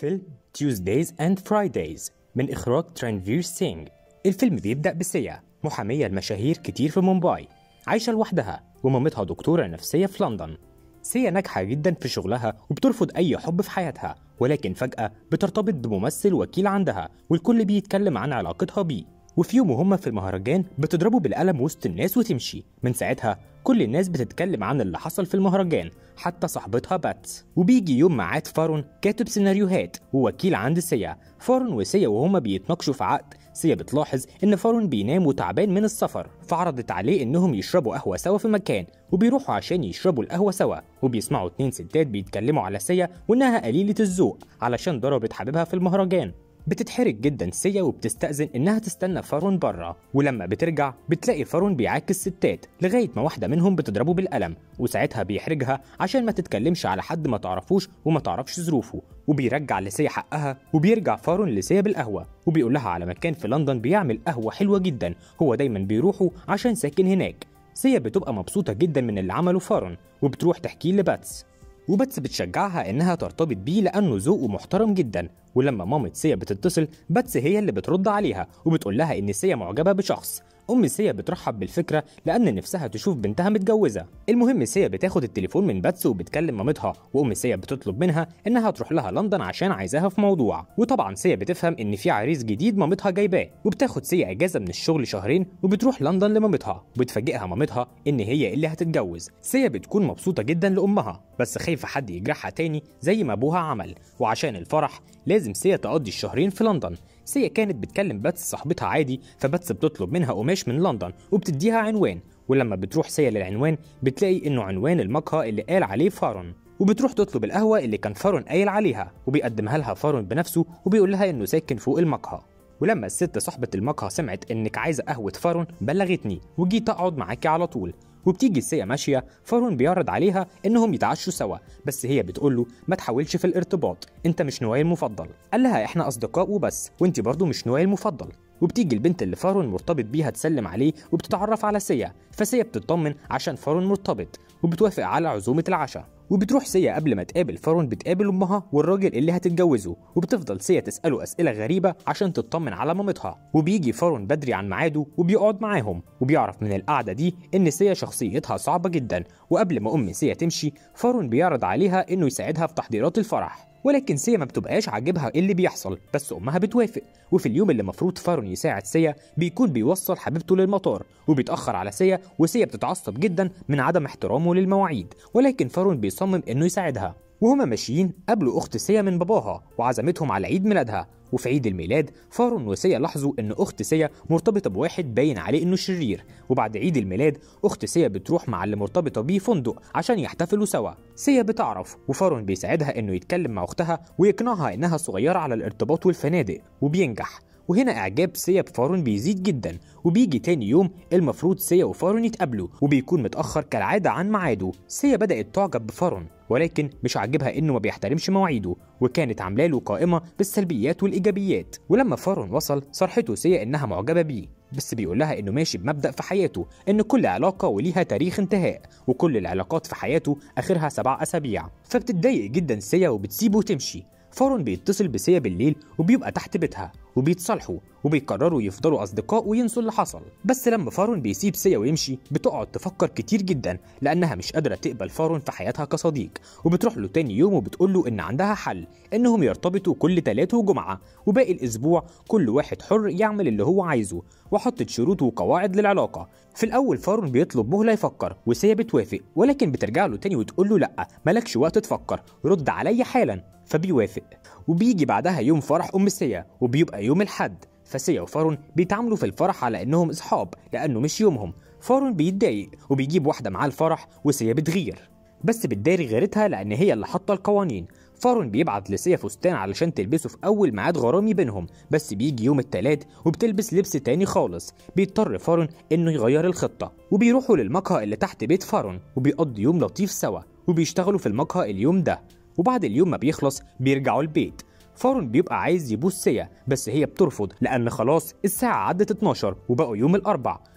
فيلم Tuesdays and Fridays من إخراج ترانفير سينج الفيلم بيبدأ بسيا محامية المشاهير كتير في مومباي عايشة لوحدها ومامتها دكتورة نفسية في لندن سيا ناجحة جدا في شغلها وبترفض أي حب في حياتها ولكن فجأة بترتبط بممثل وكيل عندها والكل بيتكلم عن علاقتها بيه وفي يوم وهم في المهرجان بتضربه بالقلم وسط الناس وتمشي من ساعتها كل الناس بتتكلم عن اللي حصل في المهرجان حتى صاحبتها باتس وبيجي يوم ميعاد فارون كاتب سيناريوهات ووكيل عند سيا فارون وسيا وهما بيتناقشوا في عقد سيا بتلاحظ ان فارون بينام وتعبان من السفر فعرضت عليه انهم يشربوا قهوه سوا في مكان وبيروحوا عشان يشربوا القهوه سوا وبيسمعوا اتنين ستات بيتكلموا على سيا وانها قليله الذوق علشان ضربت حبيبها في المهرجان بتتحرج جدا سيا وبتستأذن إنها تستنى فارون بره ولما بترجع بتلاقي فارون بيعاكس ستات لغاية ما واحدة منهم بتضربه بالقلم وساعتها بيحرجها عشان ما تتكلمش على حد ما تعرفوش وما تعرفش ظروفه وبيرجع لسيا حقها وبيرجع فارون لسيا بالقهوة وبيقول لها على مكان في لندن بيعمل قهوة حلوة جدا هو دايما بيروحوا عشان ساكن هناك سيا بتبقى مبسوطة جدا من اللي عمله فارون وبتروح تحكيه لباتس وباتس بتشجعها انها ترتبط بيه لانه ذوقه محترم جدا ولما مامة سيا بتتصل باتس هي اللي بترد عليها وبتقول لها ان سيا معجبه بشخص ام سيا بترحب بالفكره لان نفسها تشوف بنتها متجوزه المهم سيا بتاخد التليفون من باتس وبتكلم مامتها وام سيا بتطلب منها انها تروح لها لندن عشان عايزاها في موضوع وطبعا سيا بتفهم ان في عريس جديد مامتها جايباه وبتاخد سيا اجازه من الشغل شهرين وبتروح لندن لمامتها وبتفاجئها مامتها ان هي اللي هتتجوز سيا بتكون مبسوطه جدا لامها بس خايفه حد يجرحها تاني زي ما ابوها عمل وعشان الفرح لازم سيا تقضي الشهرين في لندن سيا كانت بتكلم باتس صاحبتها عادي فباتس بتطلب منها قماش من لندن وبتديها عنوان ولما بتروح سيا للعنوان بتلاقي انه عنوان المقهى اللي قال عليه فارون وبتروح تطلب القهوة اللي كان فارون قايل عليها وبيقدمها لها فارون بنفسه وبيقول لها انه ساكن فوق المقهى ولما الست صاحبة المقهى سمعت انك عايزة قهوة فارون بلغتني وجيت اقعد معاكي على طول وبتيجي سيا ماشيه فارون بيعرض عليها انهم يتعشوا سوا بس هي بتقول له ما تحاولش في الارتباط انت مش نوعي المفضل قال لها احنا اصدقاء وبس وانت برضو مش نوعي المفضل وبتيجي البنت اللي فارون مرتبط بيها تسلم عليه وبتتعرف على سيا فسيا بتطمن عشان فارون مرتبط وبتوافق على عزومه العشاء وبتروح سيا قبل ما تقابل فارون بتقابل امها والراجل اللي هتتجوزه وبتفضل سيا تساله اسئله غريبه عشان تطمن على مامتها وبيجي فارون بدري عن ميعاده وبيقعد معاهم وبيعرف من القعده دي ان سيا شخصيتها صعبه جدا وقبل ما ام سيا تمشي فارون بيعرض عليها انه يساعدها في تحضيرات الفرح ولكن سيا ما بتبقاش عاجبها ايه اللي بيحصل بس امها بتوافق وفي اليوم اللي المفروض فارون يساعد سيا بيكون بيوصل حبيبته للمطار وبيتاخر على سيا وسيا بتتعصب جدا من عدم احترامه للمواعيد ولكن فارون بيصمم انه يساعدها وهما ماشيين قابلوا اخت سيا من باباها وعزمتهم على عيد ميلادها وفي عيد الميلاد فارون وسيا لاحظوا ان اخت سيا مرتبطه بواحد باين عليه انه شرير وبعد عيد الميلاد اخت سيا بتروح مع اللي مرتبطه بيه فندق عشان يحتفلوا سوا سيا بتعرف وفارون بيساعدها انه يتكلم مع اختها ويقنعها انها صغيره على الارتباط والفنادق وبينجح وهنا اعجاب سيا بفارون بيزيد جدا وبيجي تاني يوم المفروض سيا وفارون يتقابلوا وبيكون متاخر كالعاده عن ميعاده سيا بدات تعجب بفارون ولكن مش عاجبها انه ما بيحترمش مواعيده وكانت عامله له قائمه بالسلبيات والايجابيات ولما فارون وصل صرحته سيا انها معجبه بيه بس بيقول لها انه ماشي بمبدا في حياته ان كل علاقه وليها تاريخ انتهاء وكل العلاقات في حياته اخرها سبع اسابيع فبتتضايق جدا سيا وبتسيبه وتمشي فارون بيتصل بسيا بالليل وبيبقى تحت بيتها وبيتصالحوا وبيقرروا يفضلوا أصدقاء وينسوا اللي حصل بس لما فارون بيسيب سيا ويمشي بتقعد تفكر كتير جدا لأنها مش قادرة تقبل فارون في حياتها كصديق وبتروح له تاني يوم وبتقول له إن عندها حل إنهم يرتبطوا كل تلات وجمعة وباقي الأسبوع كل واحد حر يعمل اللي هو عايزه وحطت شروط وقواعد للعلاقة في الأول فارون بيطلب مهلة يفكر وسيا بتوافق ولكن بترجع له تاني وتقول له لأ مالكش وقت تفكر رد عليا حالا فبيوافق وبيجي بعدها يوم فرح أم سيا وبيبقى يوم الحد فسيا وفارون بيتعاملوا في الفرح على انهم اصحاب لانه مش يومهم فارون بيتضايق وبيجيب واحده معاه الفرح وسيا بتغير بس بتداري غيرتها لان هي اللي حاطه القوانين فارون بيبعت لسيا فستان علشان تلبسه في اول ميعاد غرامي بينهم بس بيجي يوم التلات وبتلبس لبس تاني خالص بيضطر فارون انه يغير الخطه وبيروحوا للمقهى اللي تحت بيت فارون وبيقضي يوم لطيف سوا وبيشتغلوا في المقهى اليوم ده وبعد اليوم ما بيخلص بيرجعوا البيت فارون بيبقى عايز يبوس سيا بس هي بترفض لأن خلاص الساعة عدت 12 وبقوا يوم الأربع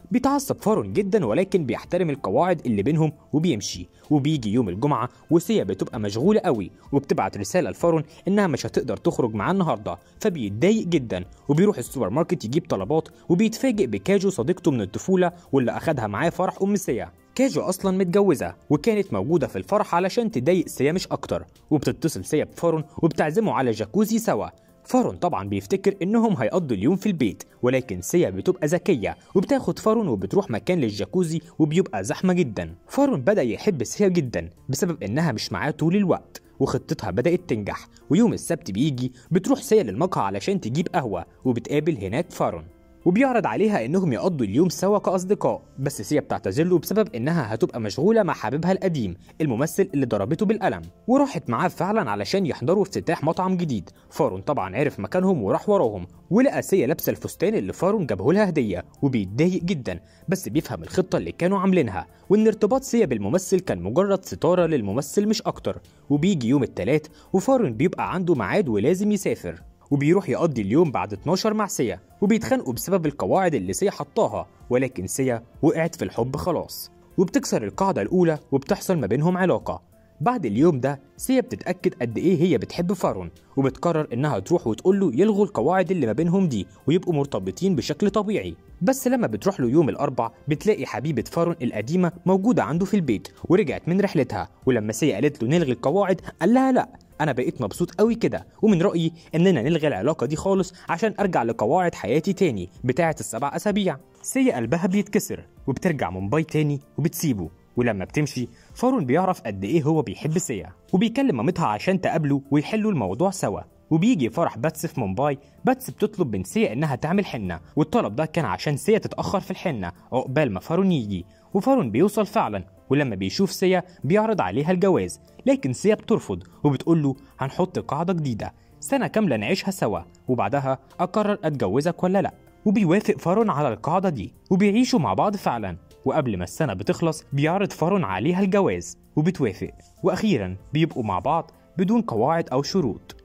بيتعصب فارون جدا ولكن بيحترم القواعد اللي بينهم وبيمشي وبيجي يوم الجمعة وسيا بتبقى مشغولة قوي وبتبعت رسالة لفارون إنها مش هتقدر تخرج معاه النهاردة فبيتضايق جدا وبيروح السوبر ماركت يجيب طلبات وبيتفاجئ بكاجو صديقته من الطفولة واللي أخدها معاه فرح أم سيا كاجو اصلا متجوزه وكانت موجوده في الفرح علشان تضايق سيا مش اكتر وبتتصل سيا بفارون وبتعزمه على جاكوزي سوا فارون طبعا بيفتكر انهم هيقضوا اليوم في البيت ولكن سيا بتبقى ذكيه وبتاخد فارون وبتروح مكان للجاكوزي وبيبقى زحمه جدا فارون بدا يحب سيا جدا بسبب انها مش معاه طول الوقت وخطتها بدأت تنجح ويوم السبت بيجي بتروح سيا للمقهى علشان تجيب قهوة وبتقابل هناك فارون وبيعرض عليها انهم يقضوا اليوم سوا كاصدقاء بس سيا بتعتذر له بسبب انها هتبقى مشغوله مع حبيبها القديم الممثل اللي ضربته بالقلم وراحت معاه فعلا علشان يحضروا افتتاح مطعم جديد فارون طبعا عرف مكانهم وراح وراهم ولقى سيا لابسه الفستان اللي فارون جابه لها هديه وبيتضايق جدا بس بيفهم الخطه اللي كانوا عاملينها وان ارتباط سيا بالممثل كان مجرد ستاره للممثل مش اكتر وبيجي يوم التلات وفارون بيبقى عنده ميعاد ولازم يسافر وبيروح يقضي اليوم بعد 12 مع سيا وبيتخانقوا بسبب القواعد اللي سيا حطاها ولكن سيا وقعت في الحب خلاص وبتكسر القاعدة الأولى وبتحصل ما بينهم علاقة بعد اليوم ده سيا بتتأكد قد إيه هي بتحب فارون وبتقرر إنها تروح وتقول له يلغوا القواعد اللي ما بينهم دي ويبقوا مرتبطين بشكل طبيعي بس لما بتروح له يوم الأربع بتلاقي حبيبة فارون القديمة موجودة عنده في البيت ورجعت من رحلتها ولما سيا قالت له نلغي القواعد قال لها لأ انا بقيت مبسوط قوي كده ومن رايي اننا نلغي العلاقه دي خالص عشان ارجع لقواعد حياتي تاني بتاعه السبع اسابيع سيا قلبها بيتكسر وبترجع مومباي تاني وبتسيبه ولما بتمشي فارون بيعرف قد ايه هو بيحب سيا وبيكلم مامتها عشان تقابله ويحلوا الموضوع سوا وبيجي فرح باتس في مومباي باتس بتطلب من سيا انها تعمل حنه والطلب ده كان عشان سيا تتاخر في الحنه عقبال ما فارون يجي وفارون بيوصل فعلا ولما بيشوف سيا بيعرض عليها الجواز لكن سيا بترفض وبتقول له هنحط قاعده جديده سنه كامله نعيشها سوا وبعدها اقرر اتجوزك ولا لا وبيوافق فارون على القاعده دي وبيعيشوا مع بعض فعلا وقبل ما السنه بتخلص بيعرض فارون عليها الجواز وبتوافق واخيرا بيبقوا مع بعض بدون قواعد او شروط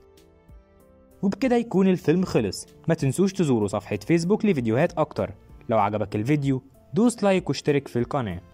وبكده يكون الفيلم خلص ما تنسوش تزوروا صفحة فيسبوك لفيديوهات أكتر لو عجبك الفيديو دوس لايك واشترك في القناة